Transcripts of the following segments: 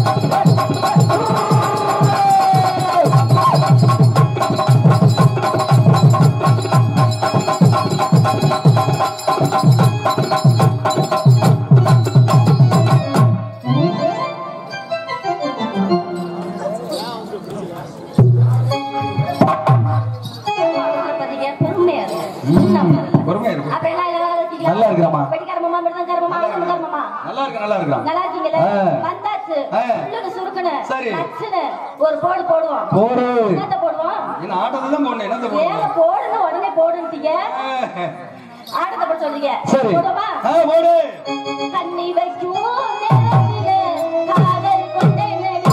பாத்தீங்க, பொறுமையா இரு. சின்ன பொண்ணு. பொறுமையா இருக்கு அப்ப எல்லாம் எல்லாம் நல்லா இருக்கீங்களா? நல்லா இருக்கிறேம்மா. வெட்டிக்கார மாமா, மிருதங்கார மாமா, அமுதங்கார மாமா. நல்லா இருக்கு நல்லா இருக்கிறான் நல்லா இருக்கீங்களா? ஆ. வந்தாச்சு. ஆ. உள்ளுக்கு சுருக்குன்னு, சரி. நச்சுன்னு ஒரு போடு போடுவோம். போடு என்னத்த போடுவோம்? என்ன ஆட்டத்தை தான் போடணும் என்னத்த ஏங்க போடணும் போடுன்னு உடனே போடுன்ட்டீங்க? ஆட்டத்தை போட சொல்றீங்க. சரி போடுமா? ஆ, போடு கண்ணி வைக்கும் நேரத்திலே காதல் கொண்டேனடி.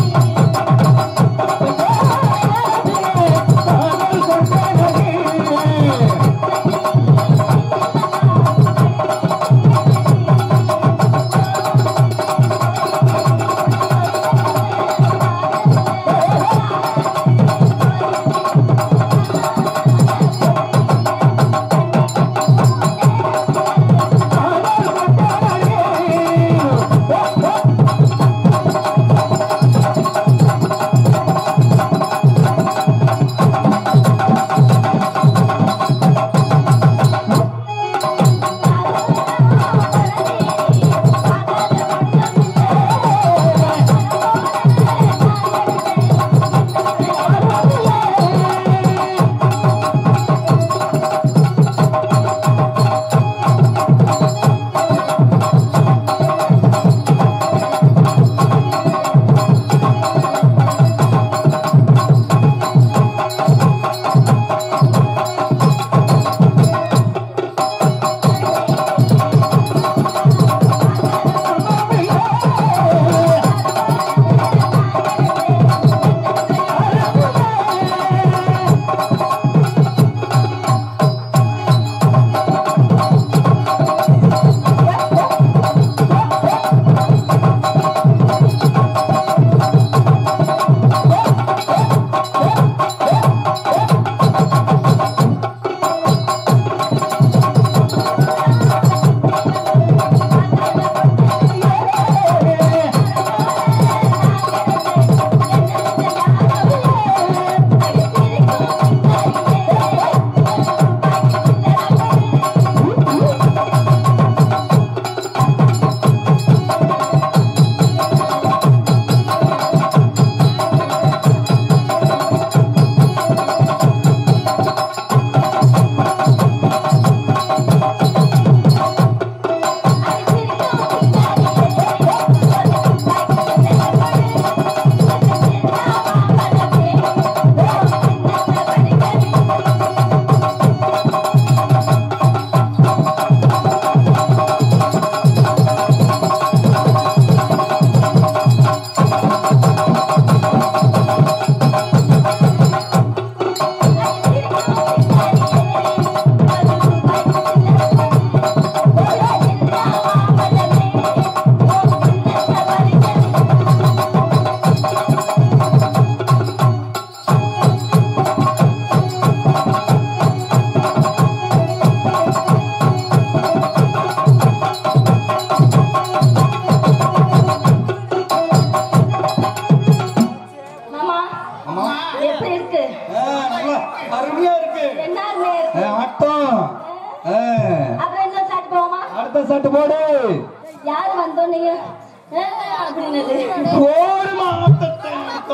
மாமா அம்மா எப்படி இருக்கு ஆ, நல்லா அருமையா இருக்கு என்னாருமே இருக்கு ஆ, ஆட்டம் ஆ, அப்புறம் என்ன சாப்பிட்டு போவோமா அடுத்த சட்டு போடு யாரு வந்தோம் நீங்க அப்படின்னது போடுமா ஆட்டத்தை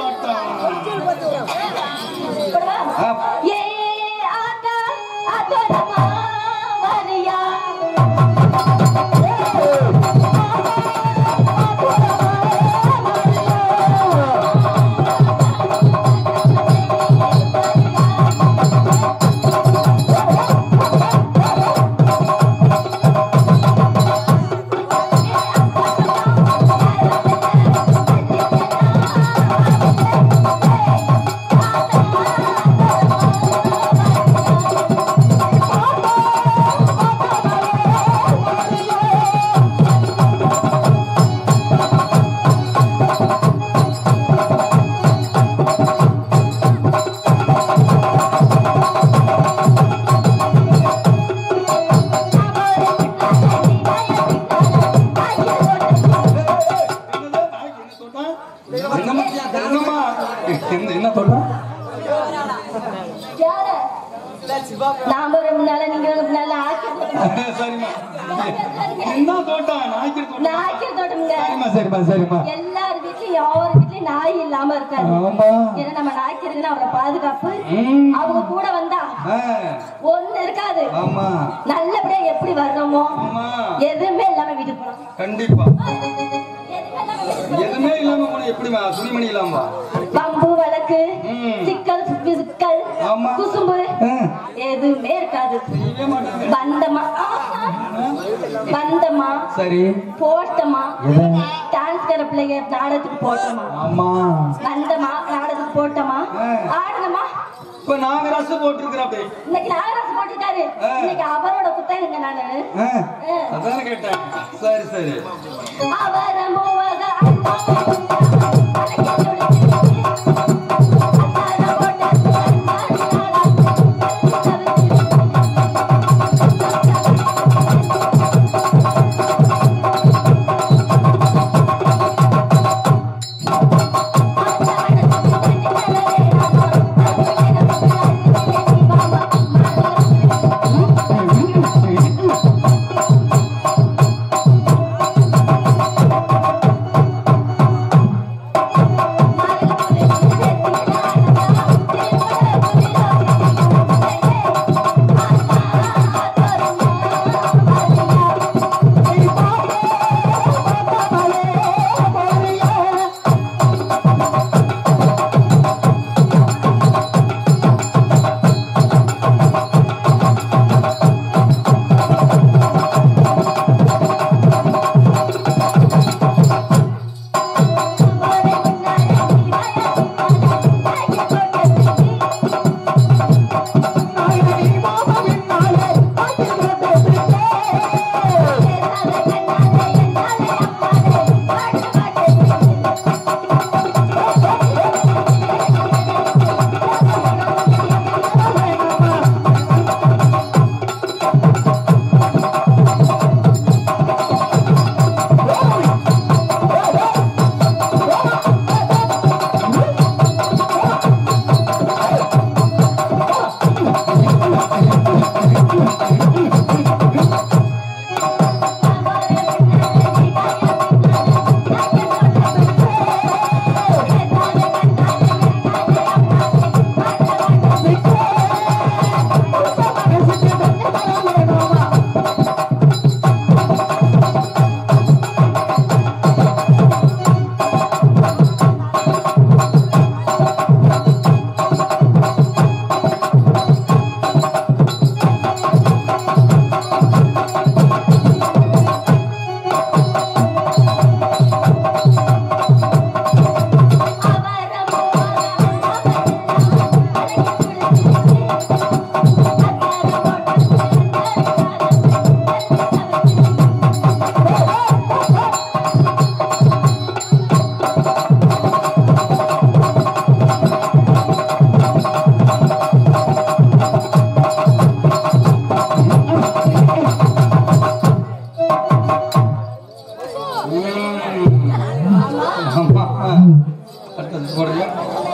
ஆட்டம். போடவா? ஆ, ஏ ஆட்டா அதோரமா வரியா ஆ என்னம்மா என்னம்மா என்ன என்ன சொல்ற யாரு நாம ஒரு முன்னால நீங்க ஒரு முன்னால ஆக்கிய சரிம்மா என்ன தோட்டம் நாய்க்கு தோட்டம் நாய்க்கிற தோட்டம்ங்க சரிம்மா சரிம்மா சரிம்மா எல்லார் வீட்லயும் யார் வீட்லயும் நாய் இல்லாம இருக்காது ஆமா ஏன்னா நம்ம நாய்க்கிறதுன்னா அவளை பாதுகாப்பு ம். அவங்க கூட வந்தா ஆ, ஒண்ணு இருக்காது ஆமா நல்லபடியா எப்படி வர்றோமோ ஆமா எதுவுமே இல்லாம வீட்டுக்கு போறோம் கண்டிப்பா எதுவுமே இல்லாம வீட்டுக்கு போறோம். எதுவுமே இல்லாம போன எப்படிமா துணிமணி இல்லாம வம்பு வழக்கு ம். சிக்கல் சிக்கல் ஆமா. குசும்பு ஆ, எதுவுமே இருக்காது செய்யவே மாட்டாங்க வந்தமா வந்தமா சரி போட்டமா எதை? டான்ஸ்கார பிள்ளைங்க நாடகத்துக்கு போட்டோமா ஆமா வந்தமா நாடகத்துக்கு போட்டோமா ஆ. ஆடணுமா இப்ப நாங்க ரசம் போட்டிருக்கிறோம் அப்படி இன்னைக்கு நாகராசு போட்டிருக்காரு ஆ. இன்னைக்கு அவரோட புத்தகங்க நானு ஆ, ஆ. அதானே கேட்டேன் சரி சரி அவர மூவக அண்ணா அன்னைக்கு சொல்லிச்சு. அத்தார போட்ட அண்ணா ஆமா அடுத்தது போடுறியா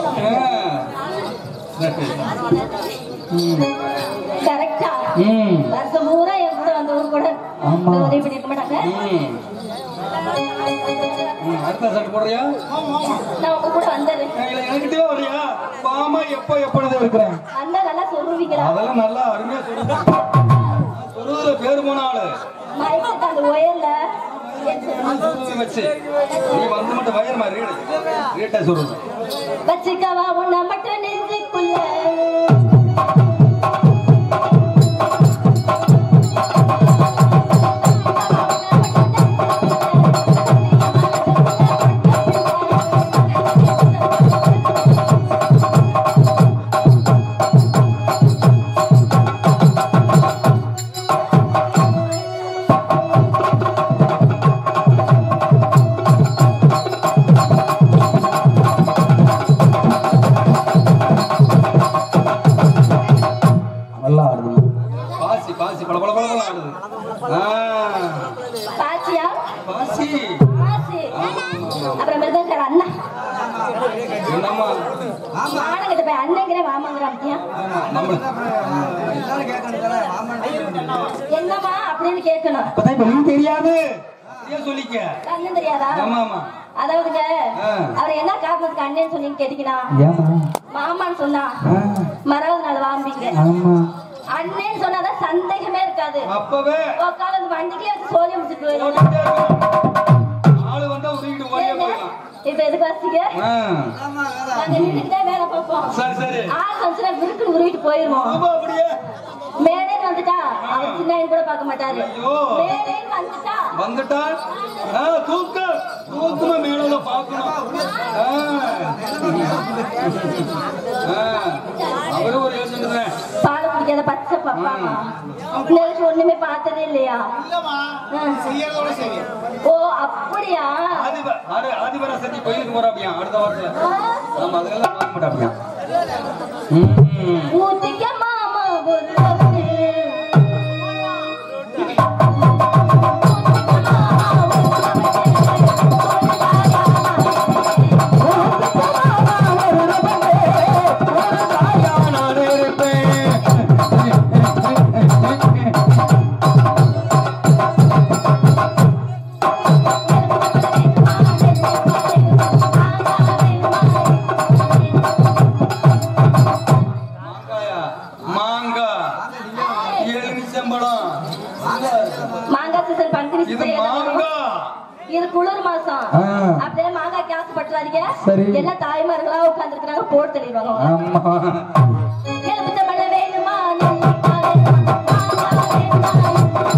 ஆ, சரி. ம். கரெக்டா ம். வருஷம் பூரா என் கூட வந்து ஊர் கூட ஆமா. உதவி பண்ணிருக்க மாட்டாங்க ம். ம், அடுத்த சட்டை போடுறியா நான் உங்க கூட வந்தது இல்ல, என்கிட்டயே வர்றியா பாமா எப்போ எப்பொழுது இருக்கிறேன் வந்தா நல்லா சொல்லுவீங்களா அதெல்லாம் நல்லா அருமையா சொல்லுங்க சொல்றதுல பேர் போன ஆளு மைக்கு அந்த ஒயர்ல அது வச்சு நீ வந்து மட்டும் வயர் மாதிரி ரீடு ரீட்டா சொல்றது வச்சுக்கவா உன்னை மட்டும் நெஞ்சுக்குள்ள ஆ கேக்குறேன் வாமாங்கிறான் பத்தியா நம்மள என்னம்மா அப்படின்னு கேட்கணும் அப்பதான் இப்ப நீ தெரியாது ஏன் சொல்லிக்க கண்ணு தெரியாதா ஆமா ஆமா அதாவதுங்க ஆ. அவர் என்ன காரணத்துக்கு அண்ணன் சொன்னீங்க கேட்டீங்கன்னா ஏமா மாமான்னு சொன்னா மறாவது நாள் வாம்பிங்க ஆமா அண்ணன் சொன்னாதான் சந்தேகமே இருக்காது அப்பவே உட்காந்து வண்டிக்கே வச்சு சோழி முடிச்சுட்டு போயிடலாம் ஓடிட்டே இருக்கும். ஆளு வந்தா உருகிட்டு ஓடியே போயிடலாம் இப்ப எதுக்கு வசீங்க ஆ. நாங்க நின்றுக்கிட்டே வேலை பார்ப்போம் சரி சரி ஆள் வந்துச்சுன்னா விருக்குன்னு உருவிட்டு போயிருவோம் ஆமா அப்படியே மேலே வந்துட்டா அவர் சின்ன கூட பார்க்க மாட்டாரு ஐயோ. மேலே வந்துட்டா வந்துட்டா ஆ, தூக்கு தூக்குமா மேல பாக்கணும் ஆ. ஆ. அவரும் ஒரு யோசனை தான். பாலை குடிக்காத பச்சை பாப்பா நேருக்கு ஒண்ணுமே பார்த்ததே இல்லையா ஆ. ஓ அப்படியா ஆதிப- ஆதி- ஆதிபராசக்தி கோயிலுக்கு போறாப்பியா அடுத்த வாரத்துல ஆ. ஆமா அதெல்லாம் பார்க்க மாட்டாப்பியா ம். ஊத்திக்க மாமா ஒரு கப்பு. மாங்காயா? மாங்காய் எலுமிச்சம்பழம் மாங்காய் சீசன் பங்குனி இது season எல்லாம் வரும். மாங்காய் இது குளிர் மாசம் ஆ. அப்படியே மாங்காய் கேஸ் பட்டுறாதீங்க சரி. எல்லாம் தாய்மார்களா உட்கார்ந்து இருக்கிறாங்க போட்டு தெளிவாங்க ஆமா எலுமிச்சம்பழம் வேணுமா நெல்லிக்காய் வேணுமா? மாங்காய்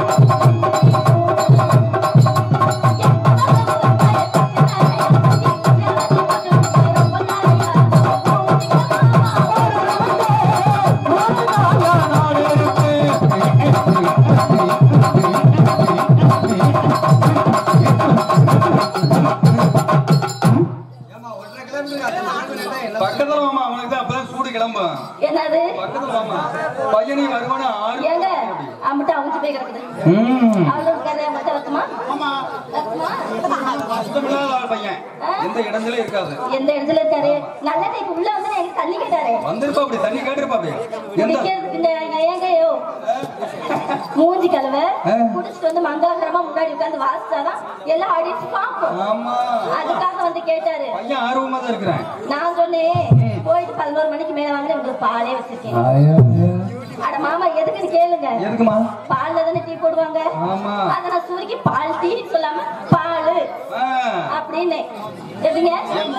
பக்கத்துல மாமா அவனுக்கு தான் அப்பதான் சூடு கிளம்பும் என்னது பக்கத்துல மாமா பையனி வருவான ஆறு ஏங்க அம்பிட்டு அவிச்சு போய் கிடக்குது ம். அவ்வளவு கதை மட்டும் ரத்தமா ரத்தமா கஷ்டமில்லாத ஆள் பையன் எந்த இடத்துல இருக்காது எந்த இடத்துல இருக்காரு நல்ல டைப் உள்ள வந்து எனக்கு தண்ணி கேட்டாரு வந்திருப்பா அப்படி தண்ணி கேட்டிருப்பா அப்படி எந்த குடிக்கிறதுக்கு இந்த ஏங்கையோ மூஞ்சி கலவை ஆ. குடிச்சிட்டு வந்து மங்களகரமா முன்னாடி உட்கார்ந்து வாசிச்சாதான் எல்லாம் அடிச்சு பார்ப்போம் ஆமா அதுக்காக வந்து கேட்டாரு பையன் ஆர்வமா தான் இருக்கிறேன் நான் சொன்னேன் போயிட்டு பதினோரு மணிக்கு மேல வாங்க உங்களுக்கு பாலே வச்சிருக்கேன் அட மாமா எதுக்குன்னு கேளுங்க எதுக்குமா பால்ல தானே டீ போடுவாங்க ஆமா அத நான் சுருக்கி பால் டீ சொல்லாம பாலு ஆ. அப்படின்னு எப்படிங்க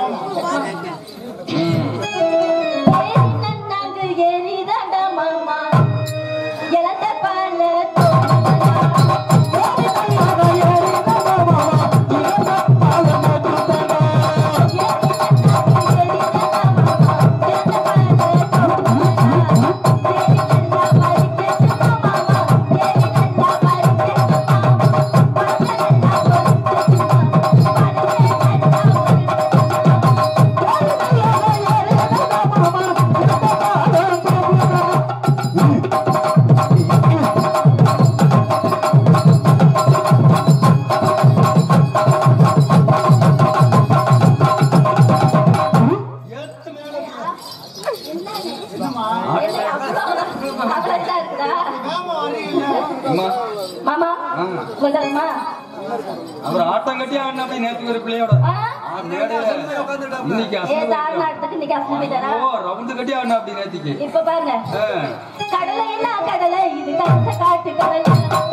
ஏறி நன்னாங்கு ஏறிதாண்டா மாமா இழந்த பால அம்மா மாமா ஆ. வந்தாருமா அவர் ஆட்டம் கட்டி ஆடின அப்படி நேற்று ஒரு பிள்ளையோட ஆ? ஆ, மேடையில இன்னைக்கு ஏ அசல் தாழ்நாட்டுக்கு இன்னைக்கு அசல் போயிட்டாரா ஓ ரவுண்டு கட்டி ஆடின அப்படி நேற்றுக்கு இப்ப பாருங்க ஆ. கடலை என்ன கடலை இது கருத்த காட்டு கடலை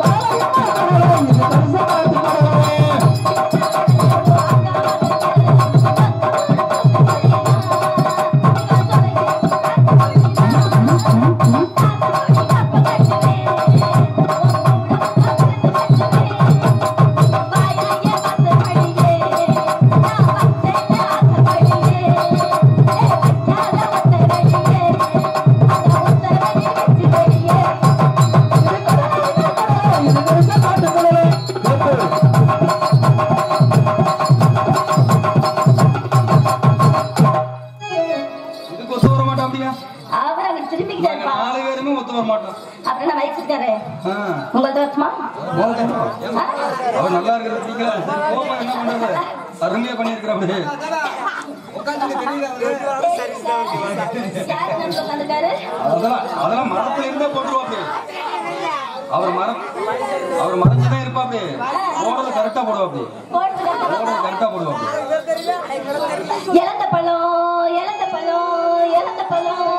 இதுக்கு ஒத்து வர மாட்டோம் அப்படியா அவர் அங்க திரும்பிக்கிட்டே நாங்க இருப்பான் நாலு பேருமே ஒத்து வர மாட்டோம் அப்புறம் நான் வயசுக்காரு ஆ. உங்களுக்கு வருஷமா ஏம்மா, அவர் நல்லா இருக்கிறது பிடிக்கல சரி, போம்மா, என்ன பண்றது அருமையா பண்ணிருக்கிற அப்படி யார் நடுவுல உட்கார்ந்திருக்காரு? அதெல்லாம் அதெல்லாம் மரத்துல இருந்தே போட்டுருவாப்படி அவர் மரம் அவர் மறைஞ்சுதான் இருப்பாப்படி போடுறது கரெக்டா போடுவாப்படி போட்டு கட்ட போடுறது கரெக்டா போடுவாப்படி இழந்த பழம் இழந்த பழம் இழந்த பழம்